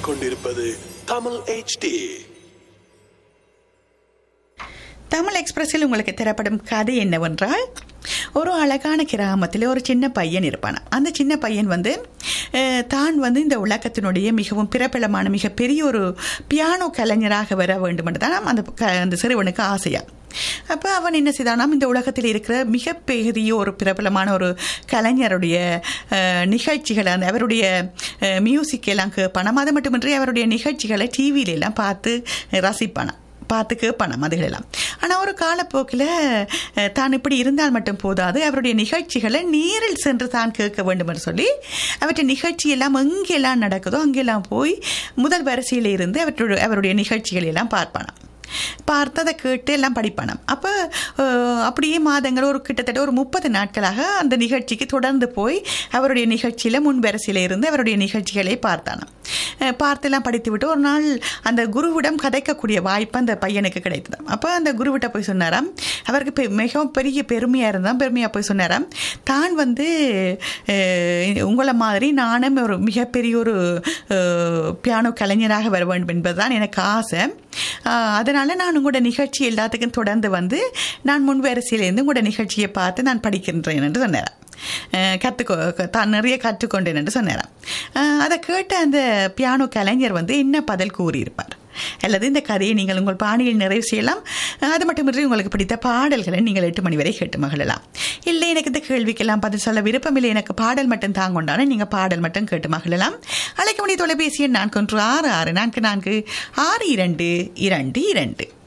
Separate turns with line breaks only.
கேட்டுக்கொண்டிருப்பது தமிழ் HD
தமிழ் எக்ஸ்பிரஸில் உங்களுக்கு தரப்படும் கதை என்னவென்றால் ஒரு அழகான கிராமத்தில் ஒரு சின்ன பையன் இருப்பான் அந்த சின்ன பையன் வந்து அஹ், தான் வந்து இந்த உலகத்தினுடைய மிகவும் பிரபலமான மிகப்பெரிய ஒரு பியானோ கலைஞராக வர வேண்டும் என்று தான் அந்த க- அந்த சிறுவனுக்கு ஆசையா அப்போ அவன் என்ன செய்தானாம் இந்த உலகத்தில் இருக்கிற மிகப்பெரிய ஒரு பிரபலமான ஒரு கலைஞருடைய அஹ், நிகழ்ச்சிகளை அந்த அவருடைய மியூசிக் எல்லாம் கேட்பானாம் அது மட்டுமின்றி அவருடைய நிகழ்ச்சிகளை டிவியில எல்லாம் பார்த்து ரசிப்பானாம் பார்த்து கேட்பானாம் அதுகளெல்லாம் ஆனால் ஒரு காலப்போக்கில் அஹ், தான் இப்படி இருந்தால் மட்டும் போதாது அவருடைய நிகழ்ச்சிகளை நேரில் சென்று தான் கேட்க வேண்டும் என்று சொல்லி அவற்றை நிகழ்ச்சி எல்லாம் எங்கெல்லாம் நடக்குதோ அங்கெல்லாம் போய் முதல் வரிசையில் இருந்து அவற்றுடைய அவருடைய நிகழ்ச்சிகளை எல்லாம் பார்ப்பானாம் பார்த்ததை கேட்டு எல்லாம் படிப்பானாம் அப்போ அஹ், அப்படியே மாதங்கள் ஒரு கிட்டத்தட்ட ஒரு முப்பது நாட்களாக அந்த நிகழ்ச்சிக்கு தொடர்ந்து போய் அவருடைய நிகழ்ச்சியில் முன் வரிசையில் இருந்து அவருடைய நிகழ்ச்சிகளை பார்த்தானாம் அஹ், பார்த்தெல்லாம் படித்து விட்டு ஒரு நாள் அந்த குருவிடம் கதைக்கக்கூடிய வாய்ப்பு அந்த பையனுக்கு கிடைத்ததாம் அப்போ அந்த குருவிட்ட போய் சொன்னாராம் அவருக்கு பெ- மிகவும் பெரிய பெருமையாக இருந்தால் பெருமையாக போய் சொன்னாராம் தான் வந்து அஹ், உங்களை மாதிரி நானும் ஒரு மிகப்பெரிய ஒரு அஹ், பியானோ கலைஞராக வர வேண்டும் என்பதுதான் எனக்கு ஆசை ஆஹ், அதனால நான் உங்களோட நிகழ்ச்சி எல்லாத்துக்கும் தொடர்ந்து வந்து நான் முன் வரிசையிலேருந்து உங்களோட நிகழ்ச்சியை பார்த்து நான் படிக்கின்றேன் என்று சொன்னாராம் அஹ், கற்றுக்கோ தான் நிறைய கற்றுக்கொண்டேன் என்று சொன்னாராம் அஹ், அதை கேட்ட அந்த பியானோ கலைஞர் வந்து என்ன பதில் கூறியிருப்பார் அல்லது இந்த கதையை நீங்கள் உங்கள் பாணியில் நிறைவு செய்யலாம் அஹ், அது மட்டுமின்றி உங்களுக்கு பிடித்த பாடல்களை நீங்கள் எட்டு மணி வரை கேட்டு மகிழலாம் இல்லை எனக்கு இந்த கேள்விக்கெல்லாம் பதில் சொல்ல விருப்பமில்லை எனக்கு பாடல் மட்டும் தாங்கொண்டான நீங்கள் பாடல் மட்டும் கேட்டு மகிழலாம் அழைக்க முடிய தொலைபேசி எண் நான்கு ஒன்று ஆறு ஆறு நான்கு நான்கு ஆறு இரண்டு இரண்டு இரண்டு